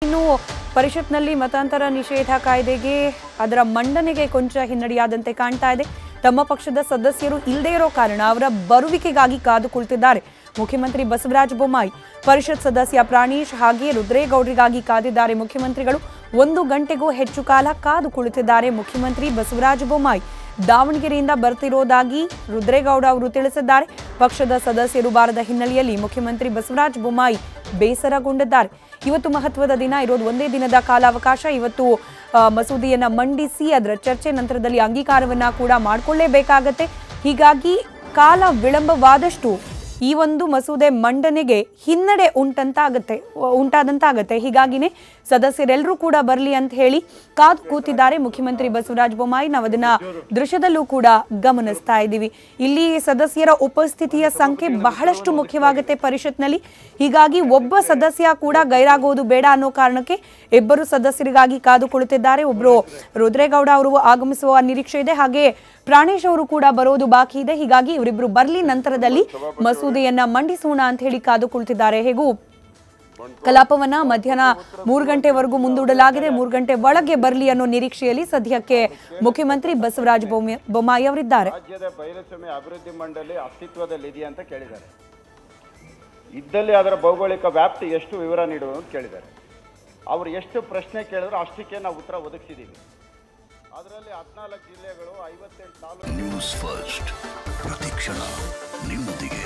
ಇನ್ನು ಪರಿಷತ್ನಲ್ಲಿ ಮತಾಂತರ ನಿಷೇಧ ಕಾಯ್ದೆಗೆ ಅದರ ಮಂಡನೆಗೆ ಕೊಂಚ ಹಿನ್ನಡೆಯಾದಂತೆ ಕಾಣ್ತಾ ಇದೆ ತಮ್ಮ ಪಕ್ಷದ ಸದಸ್ಯರು ಇಲ್ಲದೇ ಇರೋ ಕಾರಣ ಅವರ ಬರುವಿಕೆಗಾಗಿ ಕಾದು ಕುಳಿತಿದ್ದಾರೆ ಮುಖ್ಯಮಂತ್ರಿ ಬಸವರಾಜ ಬೊಮ್ಮಾಯಿ ಪರಿಷತ್ ಸದಸ್ಯ ಪ್ರಾಣೇಶ್ ಹಾಗೆ ರುದ್ರೇಗೌಡರಿಗಾಗಿ ಕಾದಿದ್ದಾರೆ ಮುಖ್ಯಮಂತ್ರಿಗಳು ಒಂದು ಗಂಟೆಗೂ ಹೆಚ್ಚು ಕಾಲ ಕಾದು ಕುಳಿತಿದ್ದಾರೆ ಮುಖ್ಯಮಂತ್ರಿ ಬಸವರಾಜ ಬೊಮ್ಮಾಯಿ ದಾವಣಗೆರೆಯಿಂದ ಬರ್ತಿರೋದಾಗಿ ರುದ್ರೇಗೌಡ ಅವರು ತಿಳಿಸಿದ್ದಾರೆ ಪಕ್ಷದ ಸದಸ್ಯರು ಬಾರದ ಹಿನ್ನೆಲೆಯಲ್ಲಿ ಮುಖ್ಯಮಂತ್ರಿ ಬಸವರಾಜ ಬೊಮ್ಮಾಯಿ ಬೇಸರಗೊಂಡಿದ್ದಾರೆ ಇವತ್ತು ಮಹತ್ವದ ದಿನ ಇರೋದು ಒಂದೇ ದಿನದ ಕಾಲಾವಕಾಶ ಇವತ್ತು ಆ, ಮಸೂದೆಯನ್ನ ಮಂಡಿಸಿ ಅದರ ಚರ್ಚೆ ನಂತರದಲ್ಲಿ ಅಂಗೀಕಾರವನ್ನ ಕೂಡ ಮಾಡಿಕೊಳ್ಳೇಬೇಕಾಗತ್ತೆ ಹೀಗಾಗಿ ಕಾಲ ವಿಳಂಬವಾದಷ್ಟು ಈ ಒಂದು ಮಸೂದೆ ಮಂಡನೆಗೆ ಹಿನ್ನಡೆ ಉಂಟಂತಾಗತ್ತೆ ಉಂಟಾದಂತಾಗತ್ತೆ ಹೀಗಾಗಿನೇ ಸದಸ್ಯರೆಲ್ಲರೂ ಕೂಡ ಬರಲಿ ಅಂತ ಹೇಳಿ ಕಾದು ಕೂತಿದ್ದಾರೆ ಮುಖ್ಯಮಂತ್ರಿ ಬಸವರಾಜ ಬೊಮ್ಮಾಯಿ ನಾವು ಅದನ್ನ ದೃಶ್ಯದಲ್ಲೂ ಕೂಡ ಗಮನಿಸ್ತಾ ಇದ್ದೀವಿ ಇಲ್ಲಿ ಸದಸ್ಯರ ಉಪಸ್ಥಿತಿಯ ಸಂಖ್ಯೆ ಬಹಳಷ್ಟು ಮುಖ್ಯವಾಗುತ್ತೆ ಪರಿಷತ್ನಲ್ಲಿ ಹೀಗಾಗಿ ಒಬ್ಬ ಸದಸ್ಯ ಕೂಡ ಗೈರಾಗೋದು ಬೇಡ ಅನ್ನೋ ಕಾರಣಕ್ಕೆ ಇಬ್ಬರು ಸದಸ್ಯರಿಗಾಗಿ ಕಾದು ಕುಳಿತಿದ್ದಾರೆ ಒಬ್ರು ರುದ್ರೇಗೌಡ ಅವರು ಆಗಮಿಸುವ ನಿರೀಕ್ಷೆ ಇದೆ ಹಾಗೆ ಪ್ರಾಣೇಶ್ ಅವರು ಕೂಡ ಬರೋದು ಬಾಕಿ ಇದೆ ಹೀಗಾಗಿ ಇವರಿಬ್ರು ಬರ್ಲಿ ನಂತರದಲ್ಲಿ ಮಸೂದೆಯನ್ನ ಮಂಡಿಸೋಣ ಅಂತ ಹೇಳಿ ಕಾದು ಕುಳಿತಿದ್ದಾರೆ ಹೇಗೂ ಕಲಾಪವನ್ನ ಮಧ್ಯಾಹ್ನ ಮೂರು ಗಂಟೆವರೆಗೂ ಮುಂದೂಡಲಾಗಿದೆ ಮೂರು ಗಂಟೆ ಒಳಗೆ ಬರಲಿ ಅನ್ನೋ ನಿರೀಕ್ಷೆಯಲ್ಲಿ ಸದ್ಯಕ್ಕೆ ಮುಖ್ಯಮಂತ್ರಿ ಬಸವರಾಜ ಬೊಮ್ಮ- ಬೊಮ್ಮಾಯಿ ಅವರಿದ್ದಾರೆ ರಾಜ್ಯದ ಬಯಲುಸೀಮೆ ಅಭಿವೃದ್ಧಿ ಮಂಡಳಿ ಅಸ್ತಿತ್ವದಲ್ಲಿ ಇದೆಯಾ ಅಂತ ಕೇಳಿದ್ದಾರೆ ಇದ್ದಲ್ಲಿ ಅದರ ಭೌಗೋಳಿಕ ವ್ಯಾಪ್ತಿ ಎಷ್ಟು ವಿವರ ನೀಡು ಅಂತ ಕೇಳಿದ್ದಾರೆ ಅವರು ಎಷ್ಟು ಪ್ರಶ್ನೆ ಕೇಳಿದ್ರು ಅಷ್ಟಕ್ಕೆ ನಾವು ಉತ್ತರ ಒದಗಿಸಿದ್ದೀವಿ ಅದರಲ್ಲಿ ಹದಿನಾಲ್ಕು ಜಿಲ್ಲೆಗಳು ಐವತ್ತೆಂಟು ತಾಲೂಕು ನ್ಯೂಸ್ ಫಸ್ಟ್ ಪ್ರತಿಕ್ಷಣ ನಿಮ್ಮೊಂದಿಗೆ